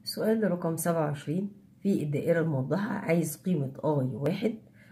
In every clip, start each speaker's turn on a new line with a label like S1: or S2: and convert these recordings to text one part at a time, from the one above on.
S1: سؤال رقم سبعة وعشرين في الدائرة الموضحة عايز قيمة اي واحد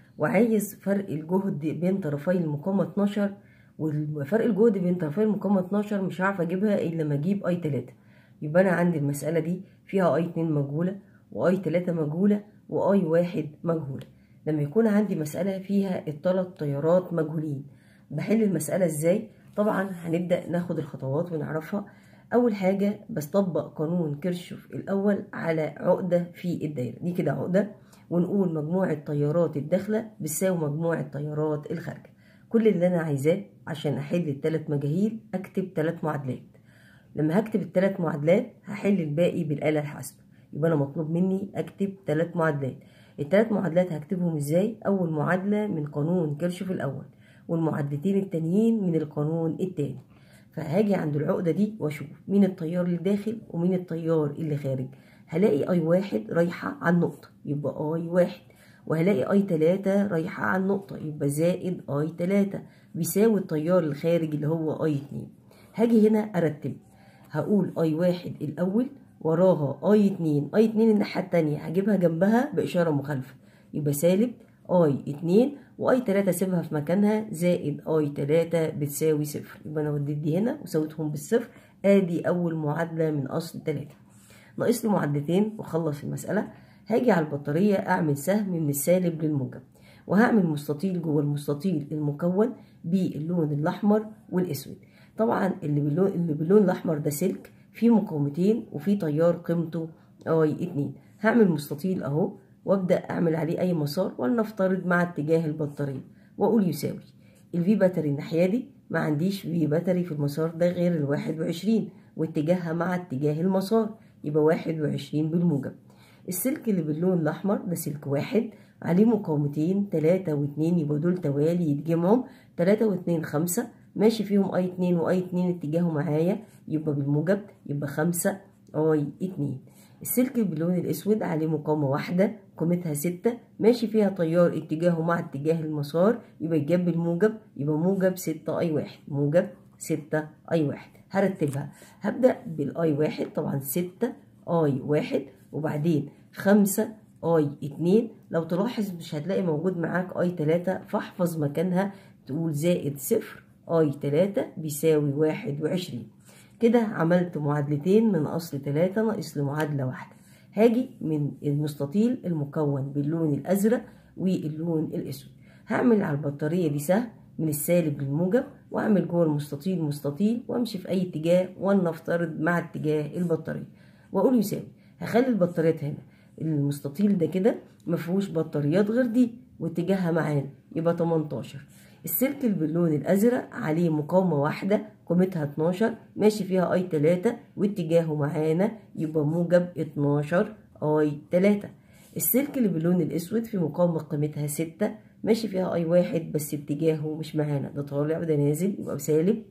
S1: وعايز فرق الجهد بين طرفي المقاومة 12 وفرق الجهد بين طرفي المقاومة 12 مش هعرف اجيبها الا لما اجيب اي 3 يبقى انا عندي المسألة دي فيها اي 2 مجهولة واي 3 مجهولة واي واحد مجهولة لما يكون عندي مسألة فيها الثلاث تيارات مجهولين بحل المسألة ازاي طبعا هنبدأ ناخد الخطوات ونعرفها اول حاجة بستطبق قانون كيرشوف الاول على عقدة في الدايرة دي كده عقدة ونقول مجموع التيارات الداخلة بتساوي مجموع التيارات الخارجة كل اللي انا عايزاه عشان احل الثلاث مجاهيل اكتب ثلاث معادلات لما هكتب الثلاث معادلات هحل الباقي بالآلة الحاسبة يبقى انا مطلوب مني اكتب ثلاث معادلات الثلاث معادلات هكتبهم ازاي اول معادلة من قانون كيرشوف الاول والمعادلتين التانيين من القانون التاني فهاجي عند العقدة دي واشوف مين التيار اللي داخل ومين التيار اللي خارج هلاقي اي واحد رايحة على النقطة يبقى اي واحد وهلاقي اي تلاتة رايحة على النقطة يبقى زائد اي تلاتة بيساوي التيار الخارج اللي هو اي اتنين هاجي هنا ارتب هقول اي واحد الاول وراها اي اتنين اي اتنين الناحية التانية هجيبها جنبها باشارة مخالفة يبقى سالب اي اتنين واي تلاتة اسيبها في مكانها زائد اي تلاتة بتساوي صفر يبقى انا وديت دي هنا وسويتهم بالصفر ادي اول معادلة من اصل تلاتة ناقص لي معادلتين واخلص المسألة هاجي على البطارية اعمل سهم من السالب للموجب وهعمل مستطيل جوه المستطيل المكون باللون الاحمر والاسود طبعا اللي باللون اللي باللون الاحمر ده سلك فيه مقاومتين وفيه تيار قيمته اي اتنين هعمل مستطيل اهو وابدا اعمل عليه اي مسار ولنفترض مع اتجاه البطاريه واقول يساوي الفي باتري الناحيه دي ما عنديش في باتري في المسار ده غير الواحد وعشرين واتجاهها مع اتجاه المسار يبقى واحد وعشرين بالموجب السلك اللي باللون الاحمر ده سلك واحد عليه مقاومتين تلاتة واتنين يبقى دول توالي يتجمعوا تلاتة واتنين خمسة ماشي فيهم اي اتنين واي اتنين اتجاهه معايا يبقى بالموجب يبقى خمسة اي اتنين السلك باللون الاسود عليه مقاومة واحدة قيمتها ستة ماشي فيها تيار اتجاهه مع اتجاه المسار يبقى يتجاب بالموجب يبقى موجب ستة اي واحد موجب ستة اي واحد هرتبها هبدأ بالاي واحد طبعا ستة اي واحد وبعدين خمسة اي اتنين لو تلاحظ مش هتلاقي موجود معاك اي تلاتة فاحفظ مكانها تقول زائد صفر اي تلاتة بيساوي واحد وعشرين كده عملت معادلتين من اصل تلاتة ناقص لي معادلة واحدة هاجي من المستطيل المكون باللون الازرق واللون الاسود هعمل على البطارية دي سهم من السالب للموجب واعمل جوه المستطيل مستطيل وامشي في اي اتجاه ولنفترض مع اتجاه البطارية واقول يساوي هخلي البطاريات هنا المستطيل ده كده مفيهوش بطاريات غير دي واتجاهها معانا يبقى 18 السلك اللي باللون الازرق عليه مقاومة واحدة قيمتها 12 ماشي فيها اي 3 واتجاهه معانا يبقى موجب 12 اي 3 السلك اللي باللون الاسود في مقاومة قيمتها 6 ماشي فيها اي واحد بس اتجاهه مش معانا ده طالع وده نازل يبقى بسالب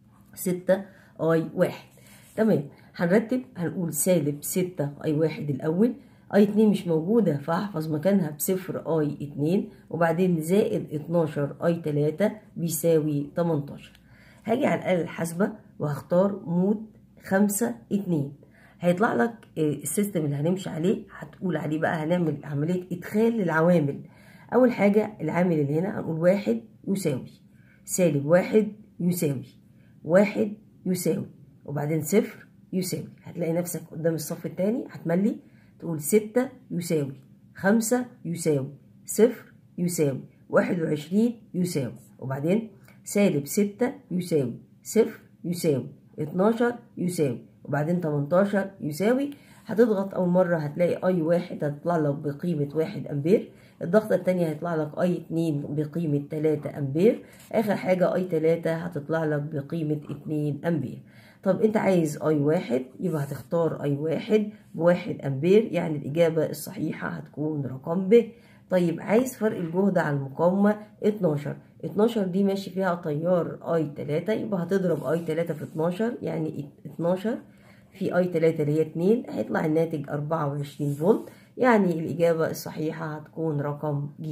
S1: 6 اي واحد تمام هنرتب هنقول سالب 6 اي واحد الاول اي اتنين مش موجودة فهحفظ مكانها بصفر اي اتنين وبعدين زائد اتناشر اي تلاتة بيساوي تمنتاشر هاجي على الآلة الحاسبة وهختار مود خمسة اتنين هيطلع لك السيستم اللي هنمشي عليه هتقول عليه بقى هنعمل عملية ادخال للعوامل اول حاجة العامل اللي هنا هنقول واحد يساوي سالب واحد يساوي واحد يساوي وبعدين صفر يساوي هتلاقي نفسك قدام الصف التاني هتملي تقول ستة يساوي خمسة يساوي صفر يساوي واحد وعشرين يساوي وبعدين سالب ستة يساوي صفر يساوي اتناشر يساوي وبعدين تمنتاشر يساوي هتضغط أول مرة هتلاقي أي واحد هتطلع لك بقيمة واحد أمبير الضغطة التانية هيطلع لك أي اتنين بقيمة تلاتة أمبير آخر حاجة أي تلاتة هتطلع لك بقيمة اتنين أمبير طب انت عايز اي واحد يبقى هتختار اي واحد بواحد امبير يعني الاجابة الصحيحة هتكون رقم ب طيب عايز فرق الجهد على المقاومة 12 12 دي ماشي فيها تيار اي 3 يبقى هتضرب اي 3 في 12 يعني 12 في اي 3 اللي هي 2 هيطلع الناتج 24 فولت يعني الاجابة الصحيحة هتكون رقم ج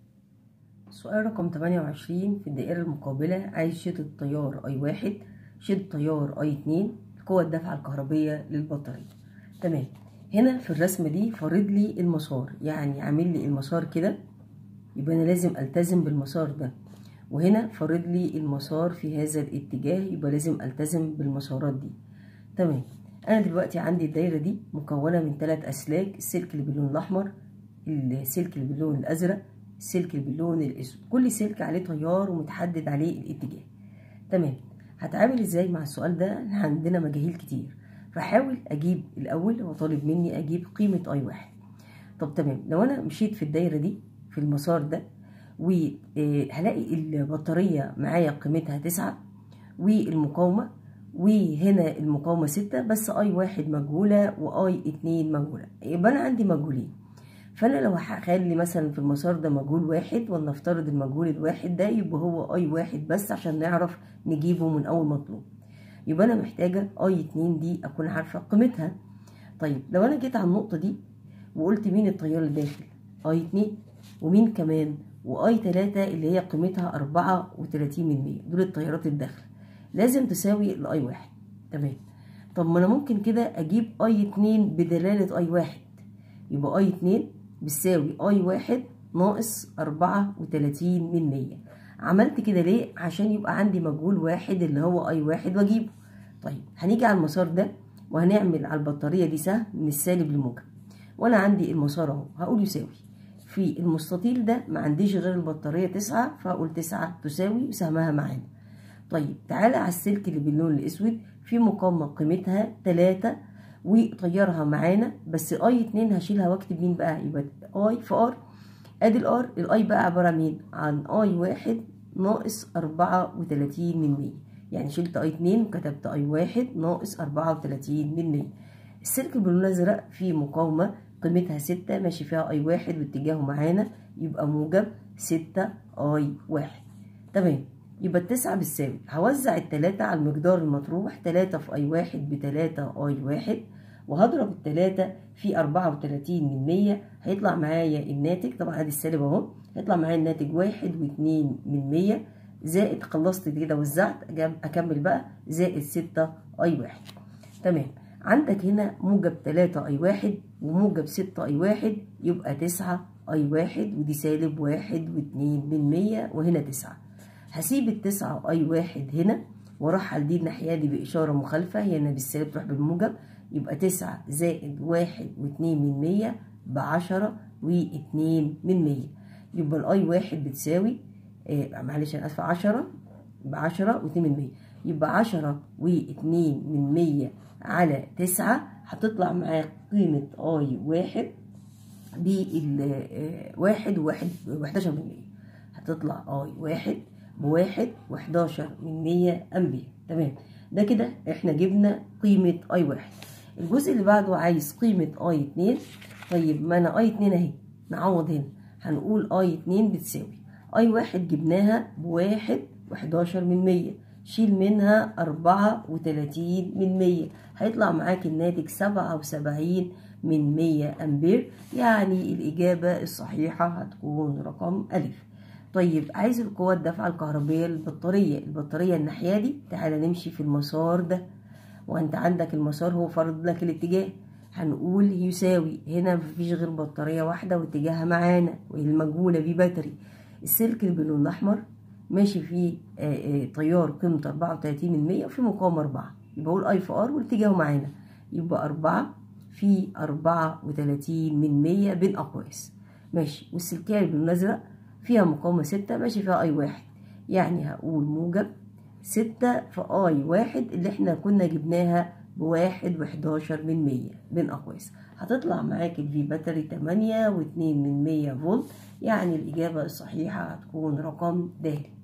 S1: سؤال رقم 28 في الدائرة المقابلة عايز شدة التيار اي واحد شد تيار اي 2 قوة الدفعة الكهربية للبطارية تمام هنا في الرسمة دي فارض لي المسار يعني عامل لي المسار كده يبقى أنا لازم ألتزم بالمسار ده وهنا فارض لي المسار في هذا الاتجاه يبقى لازم ألتزم بالمسارات دي تمام أنا دلوقتي عندي الدايرة دي مكونة من ثلاث أسلاك السلك اللي باللون الأحمر السلك اللي باللون الأزرق السلك اللي باللون الأسود كل سلك عليه تيار ومتحدد عليه الاتجاه تمام هتعامل ازاي مع السؤال ده عندنا مجاهيل كتير فحاول اجيب الاول هو طالب مني اجيب قيمه اي واحد طب تمام لو انا مشيت في الدايره دي في المسار ده وهلاقي البطاريه معايا قيمتها تسعة والمقاومه وهنا المقاومه ستة بس اي واحد مجهوله واي اتنين مجهوله يبقى انا عندي مجهولين فانا لو هخلي مثلا في المسار ده مجهول واحد ولنفترض المجهول الواحد ده يبقى هو اي واحد بس عشان نعرف نجيبه من اول مطلوب يبقى انا محتاجه اي اتنين دي اكون عارفه قيمتها طيب لو انا جيت على النقطه دي وقلت مين التيار اللي داخل اي اتنين ومين كمان واي تلاتة اللي هي قيمتها أربعة وتلاتين من مية دول التيارات الداخل لازم تساوي الاي واحد تمام طب ما انا ممكن كده اجيب اي اتنين بدلالة اي واحد يبقى اي اتنين بتساوي اي واحد ناقص أربعة وتلاتين من مية عملت كده ليه عشان يبقى عندي مجهول واحد اللي هو اي واحد واجيبه طيب هنيجي على المسار ده وهنعمل على البطارية دي سهم من السالب للموجب وانا عندي المسار اهو هقول يساوي في المستطيل ده ما عنديش غير البطارية تسعة فهقول تسعة تساوي وسهمها معانا طيب تعالى على السلك اللي باللون الاسود في مقاومة قيمتها تلاتة وطيرها معانا بس اي اتنين هشيلها واكتب مين بقى يبقى اي في ار ادي الار الاي بقى عبارة عن مين عن اي واحد ناقص أربعة وتلاتين من مية يعني شلت اي اتنين وكتبت اي واحد ناقص أربعة وتلاتين من مية السلك باللون الازرق فيه مقاومة قيمتها ستة ماشي فيها اي واحد واتجاهه معانا يبقى موجب ستة اي واحد تمام يبقى التسعة بتساوي هوزع التلاتة على المقدار المطروح تلاتة في اي واحد بتلاتة اي واحد وهضرب التلاتة في أربعة وتلاتين من مية هيطلع معايا الناتج طبعا ادي السالب اهو هيطلع معايا الناتج واحد واتنين من مية زائد خلصت كده وزعت أكمل بقى زائد ستة أي واحد تمام عندك هنا موجب تلاتة أي واحد وموجب ستة أي واحد يبقى تسعة أي واحد ودي سالب واحد واتنين من مية وهنا تسعة هسيب التسعة أي واحد هنا وأرحل دي الناحية دي بإشارة مخالفة هي هنا بالسالب تروح بالموجب يبقى تسعة زائد واحد واتنين من مية بعشرة واتنين من مية يبقى الأي واحد بتساوي آه معلش أنا آسفة عشرة بعشرة واتنين من مية يبقى عشرة واتنين من مية على تسعة هتطلع معاك قيمة اي واحد بالواحد وواحد وحداشر من مية هتطلع اي واحد بواحد وحداشر من مية امبير تمام ده كده احنا جبنا قيمة اي واحد الجزء اللي بعده عايز قيمة اي اتنين طيب ما انا اي اتنين اهي نعوض هنا هنقول اي اتنين بتساوي اي واحد جبناها بواحد وحداشر من مية شيل منها أربعة وتلاتين من مية هيطلع معاك الناتج سبعة وسبعين من مية أمبير يعني الإجابة الصحيحة هتكون رقم ألف طيب عايز القوة الدافعة الكهربية للبطارية البطارية الناحية دي تعالى نمشي في المسار ده وانت عندك المسار هو فرض لك الاتجاه هنقول يساوي هنا مفيش غير بطارية واحدة واتجاهها معانا والمجهولة بيه باتري السلك اللي باللون الأحمر ماشي فيه تيار قيمته أربعة وتلاتين من مية وفي مقاومة أربعة يبقى أقول أي في آر واتجاهه معانا يبقى أربعة في أربعة وتلاتين من مية بين أقواس ماشي والسلكية اللي باللون الأزرق فيها مقاومة ستة ماشي فيها أي واحد يعني هقول موجب ستة في أي واحد اللي احنا كنا جبناها بواحد وحداشر من مية بين أقواس هتطلع معاك الفي باتري تمانية واتنين من مية فولت يعني الإجابة الصحيحة هتكون رقم د